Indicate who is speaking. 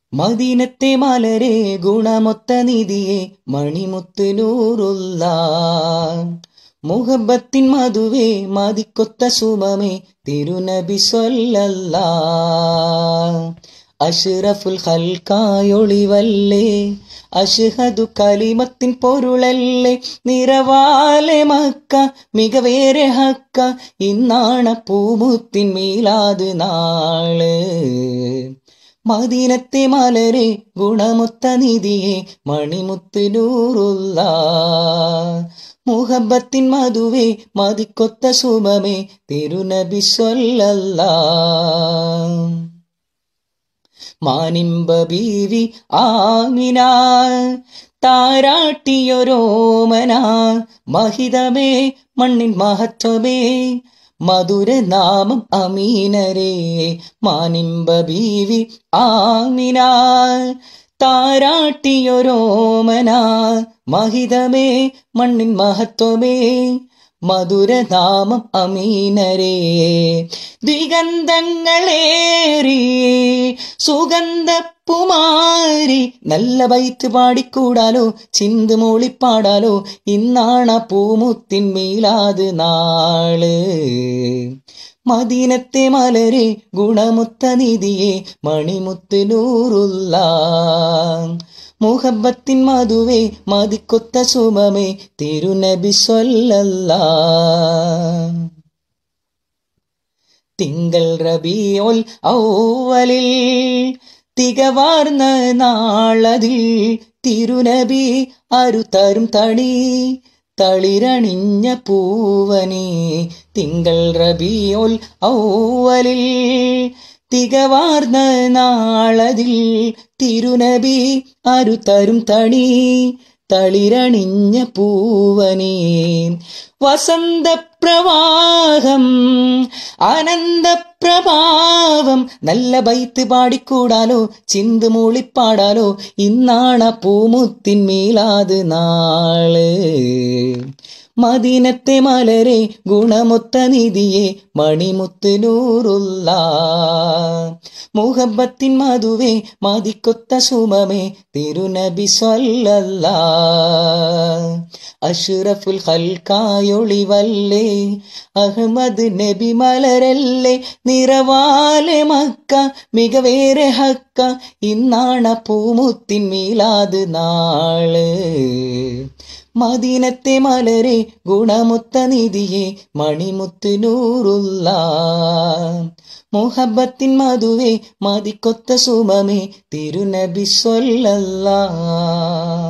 Speaker 1: മദീനത്തെ മലരെ ഗുണമൊത്ത നിധിയെ മണിമുത്ത് നൂറുള്ള മുഹബത്തിൻ മധുവേ മതിക്കൊത്ത സുമമേ തിരുനബി സ്വല്ലല്ല അഷ്റഫുൽ ഹൽക്കായൊളിവല്ലേ അഷ്ഹദു കലിമത്തിൻ പൊരുളല്ലേ നിറവാലെ മക്ക മികവേറെ ഹക്ക ഇന്നാണ പൂമുത്തിൻ മീലാത് നാള് മദീനത്തെ മലരെ ഗുണമൊത്ത നിധിയെ മണിമുത്ത് നൂറുള്ള മുഹബത്തിൻ മധുവേ മതിക്കൊത്ത സുമമേ തിരുനബി സ്വല്ലല്ല മാനിമ്പ ബീവി ആമിന താരാട്ടിയൊരോമന മഹിതമേ മണ്ണിൻ മഹത്വമേ മധുരനാമം അമീനരേ മാനിമ്പ ബീവി ആമിന താരാട്ടിയൊരോമന മഹിതമേ മണ്ണിൻ മഹത്വമേ മധുരനാമം അമീനരേ ദിഗന്ധങ്ങളേറി സുഗന്ധപ്പുമാരി നല്ല ബൈത്ത് പാടിക്കൂടാലോ ചിന്ത് മൂളിപ്പാടാലോ ഇന്നാണ പൂമുത്തിൻ മീലാത് നാള് മദീനത്തെ മലരെ ഗുണമുത്ത നിധിയെ മണിമുത്ത് നൂറുള്ള മുഹബത്തിൻ മധുവേ മതിക്കൊത്ത സുമമേ തിരുനബി സ്വല്ലല്ല തിങ്കൾ റബിയോൽ ഔവലിൽ തികവാർന്ന നാളതിൽ തിരുനബി അരുതരും തണി തളിരണിഞ്ഞ പൂവനി തിങ്കൾ റബിയോൽ ഔവലിൽ തികവാർന്ന നാളതിൽ തിരുനബി അരുതരും തണി തളിരണിഞ്ഞ പൂവനി വസന്തപ്രവാഹം ആനന്ദപ്രഭാവം നല്ല ബൈത്ത് പാടിക്കൂടാലോ ചിന്ത് മൂളിപ്പാടാലോ ഇന്നാണ പൂമുത്തിൻ മീലാത് നാള് മദീനത്തെ മലരെ ഗുണമൊത്ത നിധിയെ മണിമുത്ത് നൂറുള്ള മുഹബത്തിൻ മധുവേ മതിക്കൊത്ത സുമമേ തിരുനബി സ്വല്ലല്ല അഷ്റഫുൽ ഹൽക്കായൊളിവല്ലേ അഹമ്മദ് നബി മലരല്ലേ നിറവാലെ മക്ക മികവേറെ ഹക്ക ഇന്നാണ പൂമുത്തിൻ മീലാത് നാള് മദീനത്തെ മലരെ ഗുണമുത്ത നിധിയെ മണിമുത്ത് നൂറുള്ള മുഹബത്തിൻ മധുവേ മതിക്കൊത്ത സുമമേ തിരുനബി സ്വല്ലല്ലാ